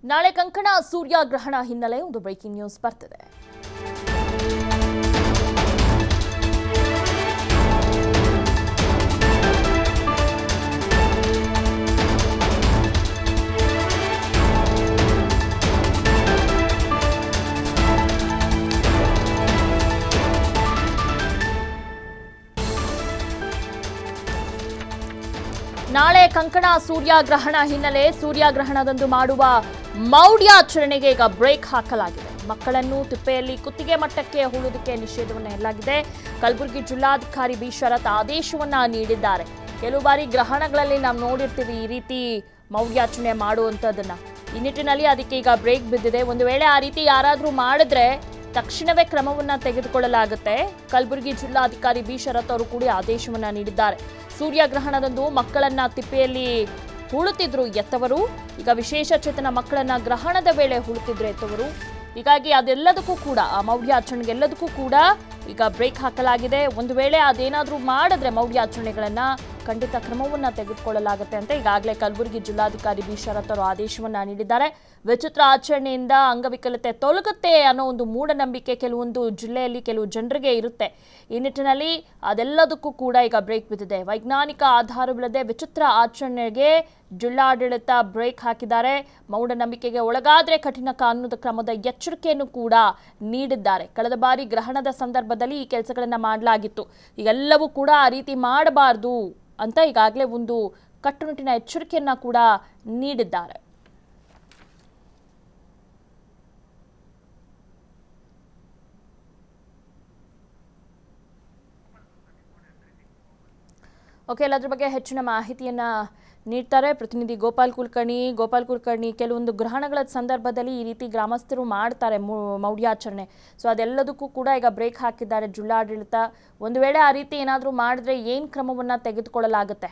ನಾಳೆ ಕಂಕಣ ಸೂರ್ಯಗ್ರಹಣ ಹಿನ್ನೆಲೆ ಒಂದು ಬ್ರೇಕಿಂಗ್ ನ್ಯೂಸ್ ಬರ್ತಿದೆ ನಾಳೆ ಕಂಕಣ ಸೂರ್ಯಗ್ರಹಣ ಹಿನ್ನೆಲೆ ಸೂರ್ಯಗ್ರಹಣದಂದು ಮಾಡುವ ಮೌಢ್ಯಾಚರಣೆಗೆ ಈಗ ಬ್ರೇಕ್ ಹಾಕಲಾಗಿದೆ ಮಕ್ಕಳನ್ನು ತಿಪ್ಪೆಯಲ್ಲಿ ಕುತ್ತಿಗೆ ಮಟ್ಟಕ್ಕೆ ಹೂಳುವುದಕ್ಕೆ ನಿಷೇಧವನ್ನು ಹೇರಲಾಗಿದೆ ಕಲಬುರಗಿ ಜಿಲ್ಲಾಧಿಕಾರಿ ಬಿ ಶರತ್ ಆದೇಶವನ್ನ ನೀಡಿದ್ದಾರೆ ಕೆಲವು ಬಾರಿ ಗ್ರಹಣಗಳಲ್ಲಿ ನಾವು ನೋಡಿರ್ತೀವಿ ಈ ರೀತಿ ಮೌಢ್ಯಾಚರಣೆ ಮಾಡುವಂಥದ್ದನ್ನ ಈ ನಿಟ್ಟಿನಲ್ಲಿ ಅದಕ್ಕೆ ಈಗ ಬ್ರೇಕ್ ಬಿದ್ದಿದೆ ಒಂದು ವೇಳೆ ಆ ರೀತಿ ಯಾರಾದರೂ ಮಾಡಿದ್ರೆ ತಕ್ಷಣವೇ ಕ್ರಮವನ್ನ ತೆಗೆದುಕೊಳ್ಳಲಾಗುತ್ತೆ ಕಲಬುರಗಿ ಜಿಲ್ಲಾಧಿಕಾರಿ ಬಿ ಶರತ್ ಅವರು ಕೂಡ ಆದೇಶವನ್ನ ನೀಡಿದ್ದಾರೆ ಸೂರ್ಯಗ್ರಹಣದಂದು ಮಕ್ಕಳನ್ನ ತಿಪ್ಪೆಯಲ್ಲಿ ಹೂಳುತ್ತಿದ್ರು ಎತ್ತವರು ಈಗ ವಿಶೇಷ ಚೇತನ ಮಕ್ಕಳನ್ನ ಗ್ರಹಣದ ವೇಳೆ ಹೂಳುತ್ತಿದ್ರು ಎತ್ತವರು ಹೀಗಾಗಿ ಅದೆಲ್ಲದಕ್ಕೂ ಕೂಡ ಆ ಮೌಢ್ಯಾಚರಣೆಗೆಲ್ಲದಕ್ಕೂ ಕೂಡ ಈಗ ಬ್ರೇಕ್ ಹಾಕಲಾಗಿದೆ ಒಂದು ವೇಳೆ ಅದೇನಾದರೂ ಮಾಡಿದ್ರೆ ಮೌಢ್ಯಾಚರಣೆಗಳನ್ನ ಖಂಡಿತ ಕ್ರಮವನ್ನ ತೆಗೆದುಕೊಳ್ಳಲಾಗುತ್ತೆ ಅಂತ ಈಗಾಗಲೇ ಕಲಬುರಗಿ ಜಿಲ್ಲಾಧಿಕಾರಿ ಬಿ ಶರತ್ ಅವರು ಆದೇಶವನ್ನ ನೀಡಿದ್ದಾರೆ ವಿಚಿತ್ರ ಆಚರಣೆಯಿಂದ ಅಂಗವಿಕಲತೆ ತೊಲಗುತ್ತೆ ಅನ್ನೋ ಒಂದು ಮೂಢನಂಬಿಕೆ ಕೆಲವೊಂದು ಜಿಲ್ಲೆಯಲ್ಲಿ ಕೆಲವು ಜನರಿಗೆ ಇರುತ್ತೆ ಈ ನಿಟ್ಟಿನಲ್ಲಿ ಅದೆಲ್ಲದಕ್ಕೂ ಕೂಡ ಈಗ ಬ್ರೇಕ್ ಬಿದ್ದಿದೆ ವೈಜ್ಞಾನಿಕ ಆಧಾರವಿಲ್ಲದೆ ವಿಚಿತ್ರ ಆಚರಣೆಗೆ ಜಿಲ್ಲಾಡಳಿತ ಬ್ರೇಕ್ ಹಾಕಿದ್ದಾರೆ ಮೂಢನಂಬಿಕೆಗೆ ಒಳಗಾದ್ರೆ ಕಠಿಣ ಕಾನೂನು ಕ್ರಮದ ಎಚ್ಚರಿಕೆಯನ್ನು ಕೂಡ ನೀಡಿದ್ದಾರೆ ಕಳೆದ ಬಾರಿ ಗ್ರಹಣದ ಸಂದರ್ಭದಲ್ಲಿ ಈ ಕೆಲಸಗಳನ್ನ ಮಾಡಲಾಗಿತ್ತು ಈಗೆಲ್ಲವೂ ಕೂಡ ಆ ರೀತಿ ಮಾಡಬಾರ್ದು ಅಂತ ಈಗಾಗಲೇ ಒಂದು ಕಟ್ಟುನಿಟ್ಟಿನ ಎಚ್ಚರಿಕೆಯನ್ನ ಕೂಡ ನೀಡಿದ್ದಾರೆ ಓಕೆ ಎಲ್ಲದ್ರ ಬಗ್ಗೆ ಹೆಚ್ಚಿನ ಮಾಹಿತಿಯನ್ನ ನೀಡ್ತಾರೆ ಪ್ರತಿನಿಧಿ ಗೋಪಾಲ್ ಕುಲಕರ್ಣಿ ಗೋಪಾಲ್ ಕುಲಕರ್ಣಿ ಕೆಲವೊಂದು ಗ್ರಹಣಗಳ ಸಂದರ್ಭದಲ್ಲಿ ಈ ರೀತಿ ಗ್ರಾಮಸ್ಥರು ಮಾಡ್ತಾರೆ ಮೌ- ಮೌಢ್ಯಾಚರಣೆ ಸೊ ಅದೆಲ್ಲದಕ್ಕೂ ಕೂಡ ಈಗ ಬ್ರೇಕ್ ಹಾಕಿದ್ದಾರೆ ಜಿಲ್ಲಾಡಳಿತ ಒಂದು ವೇಳೆ ಆ ರೀತಿ ಏನಾದರೂ ಮಾಡಿದ್ರೆ ಏನು ಕ್ರಮವನ್ನ ತೆಗೆದುಕೊಳ್ಳಲಾಗುತ್ತೆ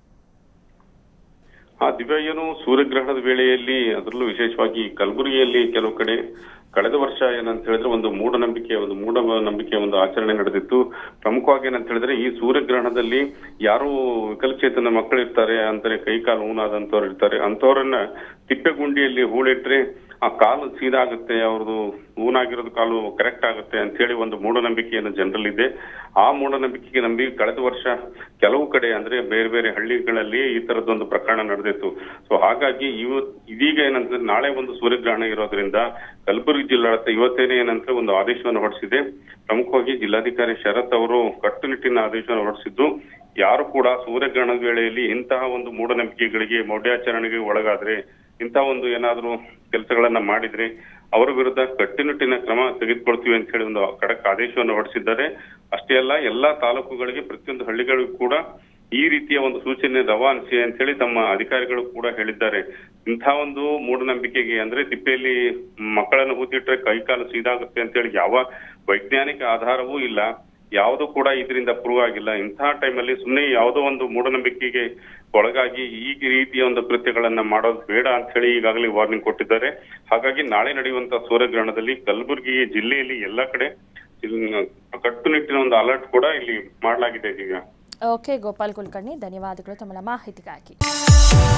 ಆ ದಿವ್ಯ ಏನು ಸೂರ್ಯಗ್ರಹಣದ ವೇಳೆಯಲ್ಲಿ ಅದರಲ್ಲೂ ವಿಶೇಷವಾಗಿ ಕಲಬುರಗಿಯಲ್ಲಿ ಕೆಲವು ಕಡೆ ಕಳೆದ ವರ್ಷ ಏನಂತ ಹೇಳಿದ್ರೆ ಒಂದು ಮೂಢನಂಬಿಕೆ ಒಂದು ಮೂಢ ನಂಬಿಕೆ ಒಂದು ಆಚರಣೆ ನಡೆದಿತ್ತು ಪ್ರಮುಖವಾಗಿ ಏನಂತ ಹೇಳಿದ್ರೆ ಈ ಸೂರ್ಯಗ್ರಹಣದಲ್ಲಿ ಯಾರು ವಿಕಲಚೇತನ ಮಕ್ಕಳು ಇರ್ತಾರೆ ಅಂತಾರೆ ಕೈ ಕಾಲು ಊನಾದಂತವ್ರು ಇರ್ತಾರೆ ಅಂತವ್ರನ್ನ ತಿಪ್ಪೆಗುಂಡಿಯಲ್ಲಿ ಹೂಳಿಟ್ರೆ ಆ ಕಾಲು ಸೀದಾ ಆಗುತ್ತೆ ಅವ್ರದ್ದು ಊನಾಗಿರೋದು ಕಾಲು ಕರೆಕ್ಟ್ ಆಗುತ್ತೆ ಅಂತ ಹೇಳಿ ಒಂದು ಮೂಢನಂಬಿಕೆಯನ್ನು ಜನರಲ್ಲಿದೆ ಆ ಮೂಢನಂಬಿಕೆಗೆ ನಂಬಿ ಕಳೆದ ವರ್ಷ ಕೆಲವು ಕಡೆ ಅಂದ್ರೆ ಬೇರೆ ಬೇರೆ ಹಳ್ಳಿಗಳಲ್ಲಿ ಈ ತರದೊಂದು ಪ್ರಕರಣ ನಡೆದಿತ್ತು ಸೊ ಹಾಗಾಗಿ ಇವ ಇದೀಗ ಏನಂದ್ರೆ ನಾಳೆ ಒಂದು ಸೂರ್ಯಗ್ರಹಣ ಇರೋದ್ರಿಂದ ಕಲಬುರಗಿ ಜಿಲ್ಲಾಡಳಿತ ಇವತ್ತೇನೆ ಏನಂದ್ರೆ ಒಂದು ಆದೇಶವನ್ನು ಹೊರಡಿಸಿದೆ ಪ್ರಮುಖವಾಗಿ ಜಿಲ್ಲಾಧಿಕಾರಿ ಶರತ್ ಅವರು ಕಟ್ಟುನಿಟ್ಟಿನ ಆದೇಶವನ್ನು ಹೊರಡಿಸಿದ್ದು ಯಾರು ಕೂಡ ಸೂರ್ಯಗ್ರಹಣದ ವೇಳೆಯಲ್ಲಿ ಇಂತಹ ಒಂದು ಮೂಢನಂಬಿಕೆಗಳಿಗೆ ಮೌಢ್ಯಾಚರಣೆಗೆ ಒಳಗಾದ್ರೆ ಇಂತಹ ಒಂದು ಏನಾದ್ರೂ ಕೆಲಸಗಳನ್ನ ಮಾಡಿದ್ರೆ ಅವರ ವಿರುದ್ಧ ಕಟ್ಟುನಿಟ್ಟಿನ ಕ್ರಮ ತೆಗೆದುಕೊಳ್ತೀವಿ ಅಂತ ಹೇಳಿ ಒಂದು ಖಡಕ್ ಆದೇಶವನ್ನು ಹೊರಡಿಸಿದ್ದಾರೆ ಅಷ್ಟೇ ಅಲ್ಲ ಎಲ್ಲಾ ತಾಲೂಕುಗಳಿಗೆ ಪ್ರತಿಯೊಂದು ಹಳ್ಳಿಗಳಿಗೂ ಕೂಡ ಈ ರೀತಿಯ ಒಂದು ಸೂಚನೆ ರವಾನಿಸಿ ಅಂತ ಹೇಳಿ ತಮ್ಮ ಅಧಿಕಾರಿಗಳು ಕೂಡ ಹೇಳಿದ್ದಾರೆ ಇಂಥ ಒಂದು ಮೂಢನಂಬಿಕೆಗೆ ಅಂದ್ರೆ ತಿಪ್ಪೆಯಲ್ಲಿ ಮಕ್ಕಳನ್ನು ಹೂತಿಟ್ರೆ ಕೈಕಾಲು ಸೀದಾಗುತ್ತೆ ಅಂತ ಹೇಳಿ ಯಾವ ವೈಜ್ಞಾನಿಕ ಆಧಾರವೂ ಇಲ್ಲ ಯಾವುದು ಕೂಡ ಇದರಿಂದ ಪ್ರೂವ್ ಆಗಿಲ್ಲ ಇಂತಹ ಟೈಮಲ್ಲಿ ಸುಮ್ಮನೆ ಯಾವುದೋ ಒಂದು ಮೂಢನಂಬಿಕೆಗೆ ಒಳಗಾಗಿ ಈ ರೀತಿಯ ಒಂದು ಕೃತ್ಯಗಳನ್ನ ಮಾಡೋದು ಬೇಡ ಅಂತ ಹೇಳಿ ಈಗಾಗಲೇ ವಾರ್ನಿಂಗ್ ಕೊಟ್ಟಿದ್ದಾರೆ ಹಾಗಾಗಿ ನಾಳೆ ನಡೆಯುವಂತಹ ಸೂರ್ಯಗ್ರಹಣದಲ್ಲಿ ಕಲಬುರಗಿ ಜಿಲ್ಲೆಯಲ್ಲಿ ಎಲ್ಲಾ ಕಡೆ ಇಲ್- ಕಟ್ಟುನಿಟ್ಟಿನ ಒಂದು ಅಲರ್ಟ್ ಕೂಡ ಇಲ್ಲಿ ಮಾಡಲಾಗಿದೆ ಈಗ ಓಕೆ ಗೋಪಾಲ್ ಕುಲಕರ್ಣಿ ಧನ್ಯವಾದಗಳು ತಮ್ಮ ಮಾಹಿತಿಗಾಗಿ